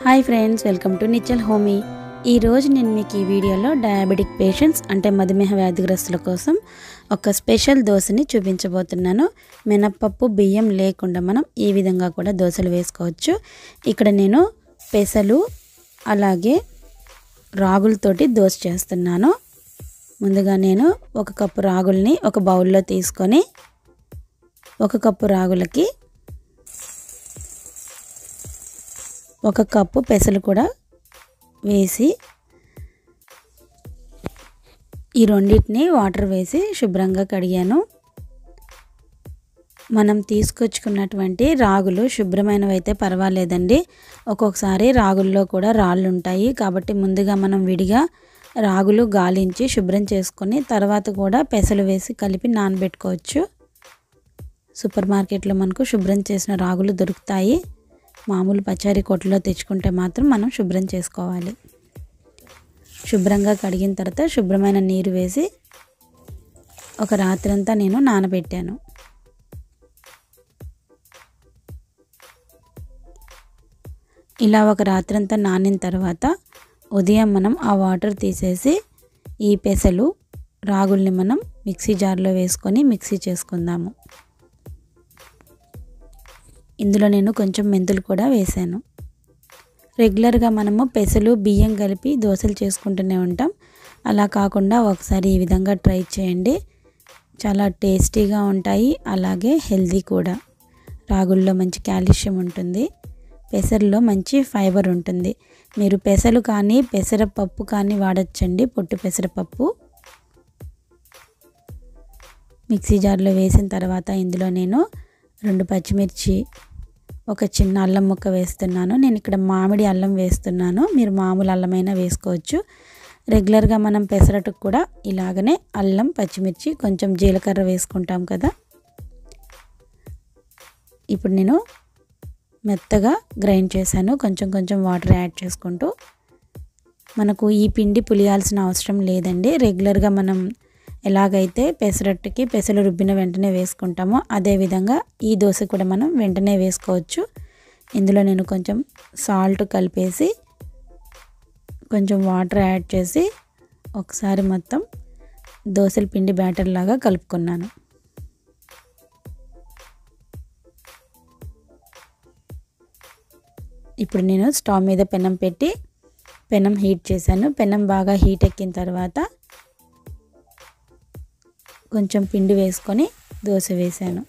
hi friends welcome to నిచ్చల్ హోమీ ఈరోజు నేను మీకు ఈ వీడియోలో డయాబెటిక్ పేషెంట్స్ అంటే మధుమేహ వ్యాధిగ్రస్తుల కోసం ఒక స్పెషల్ దోశని చూపించబోతున్నాను మినప్పప్పు బియ్యం లేకుండా మనం ఈ విధంగా కూడా దోశలు వేసుకోవచ్చు ఇక్కడ నేను పెసలు అలాగే రాగులతోటి దోశ చేస్తున్నాను ముందుగా నేను ఒక కప్పు రాగుల్ని ఒక బౌల్లో తీసుకొని ఒక కప్పు రాగులకి ఒక కప్పు పెసలు కూడా వేసి ఈ రెండింటిని వాటర్ వేసి శుభ్రంగా కడిగాను మనం తీసుకొచ్చుకున్నటువంటి రాగులు శుభ్రమైనవి అయితే పర్వాలేదండి ఒక్కొక్కసారి రాగుల్లో కూడా రాళ్ళు ఉంటాయి కాబట్టి ముందుగా మనం విడిగా రాగులు గాలించి శుభ్రం చేసుకొని తర్వాత కూడా పెసలు వేసి కలిపి నానబెట్టుకోవచ్చు సూపర్ మార్కెట్లో మనకు శుభ్రం చేసిన రాగులు దొరుకుతాయి మామూలు పచారీ కొట్టులో తెచ్చుకుంటే మాత్రం మనం శుభ్రం చేసుకోవాలి శుభ్రంగా కడిగిన తర్వాత శుభ్రమైన నీరు వేసి ఒక రాత్రంతా నేను నానబెట్టాను ఇలా ఒక రాత్రంతా నానిన తర్వాత ఉదయం మనం ఆ వాటర్ తీసేసి ఈ పెసలు రాగుల్ని మనం మిక్సీ జార్లో వేసుకొని మిక్సీ చేసుకుందాము ఇందులో నేను కొంచెం మెంతులు కూడా వేసాను రెగ్యులర్గా మనము పెసలు బియ్యం కలిపి దోశలు చేసుకుంటూనే ఉంటాం అలా కాకుండా ఒకసారి ఈ విధంగా ట్రై చేయండి చాలా టేస్టీగా ఉంటాయి అలాగే హెల్దీ కూడా రాగుల్లో మంచి కాల్షియం ఉంటుంది పెసరులో మంచి ఫైబర్ ఉంటుంది మీరు పెసలు కానీ పెసరపప్పు కానీ వాడచ్చండి పొట్టు పెసరపప్పు మిక్సీ జార్లో వేసిన తర్వాత ఇందులో నేను రెండు పచ్చిమిర్చి ఒక చిన్న అల్లం ముక్క వేస్తున్నాను నేను ఇక్కడ మామిడి అల్లం వేస్తున్నాను మీరు మామూలు అల్లమైనా వేసుకోవచ్చు రెగ్యులర్గా మనం పెసరట్టుకు కూడా ఇలాగనే అల్లం పచ్చిమిర్చి కొంచెం జీలకర్ర వేసుకుంటాం కదా ఇప్పుడు నేను మెత్తగా గ్రైండ్ చేశాను కొంచెం కొంచెం వాటర్ యాడ్ చేసుకుంటూ మనకు ఈ పిండి పులియాల్సిన అవసరం లేదండి రెగ్యులర్గా మనం ఎలాగైతే పెసరట్టుకి పెసలు రుబ్బిన వెంటనే వేసుకుంటామో అదేవిధంగా ఈ దోశ కూడా మనం వెంటనే వేసుకోవచ్చు ఇందులో నేను కొంచెం సాల్ట్ కలిపేసి కొంచెం వాటర్ యాడ్ చేసి ఒకసారి మొత్తం దోశల పిండి బ్యాటర్ లాగా కలుపుకున్నాను ఇప్పుడు నేను స్టవ్ మీద పెనం పెట్టి పెనం హీట్ చేశాను పెనం బాగా హీట్ ఎక్కిన తర్వాత కొంచెం పిండి వేసుకొని దోశ వేసాను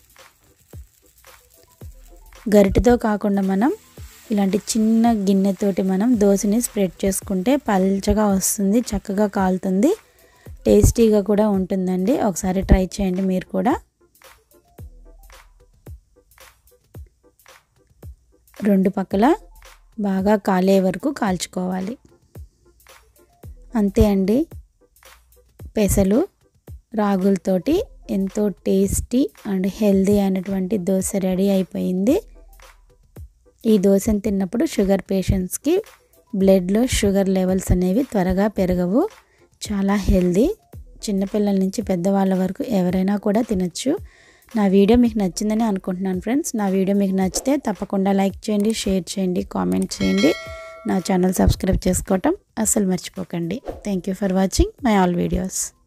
గరిటెతో కాకుండా మనం ఇలాంటి చిన్న గిన్నెతోటి మనం దోశని స్ప్రెడ్ చేసుకుంటే పల్చగా వస్తుంది చక్కగా కాలుతుంది టేస్టీగా కూడా ఉంటుందండి ఒకసారి ట్రై చేయండి మీరు కూడా రెండు పక్కల బాగా కాలే వరకు కాల్చుకోవాలి అంతే అండి పెసలు రాగులతోటి ఎంతో టేస్టీ అండ్ హెల్దీ అయినటువంటి దోశ రెడీ అయిపోయింది ఈ దోశను తిన్నప్పుడు షుగర్ పేషెంట్స్కి బ్లడ్లో షుగర్ లెవెల్స్ అనేవి త్వరగా పెరగవు చాలా హెల్దీ చిన్నపిల్లల నుంచి పెద్దవాళ్ళ వరకు ఎవరైనా కూడా తినచ్చు నా వీడియో మీకు నచ్చిందని అనుకుంటున్నాను ఫ్రెండ్స్ నా వీడియో మీకు నచ్చితే తప్పకుండా లైక్ చేయండి షేర్ చేయండి కామెంట్ చేయండి నా ఛానల్ సబ్స్క్రైబ్ చేసుకోవటం అస్సలు మర్చిపోకండి thank you for watching my all videos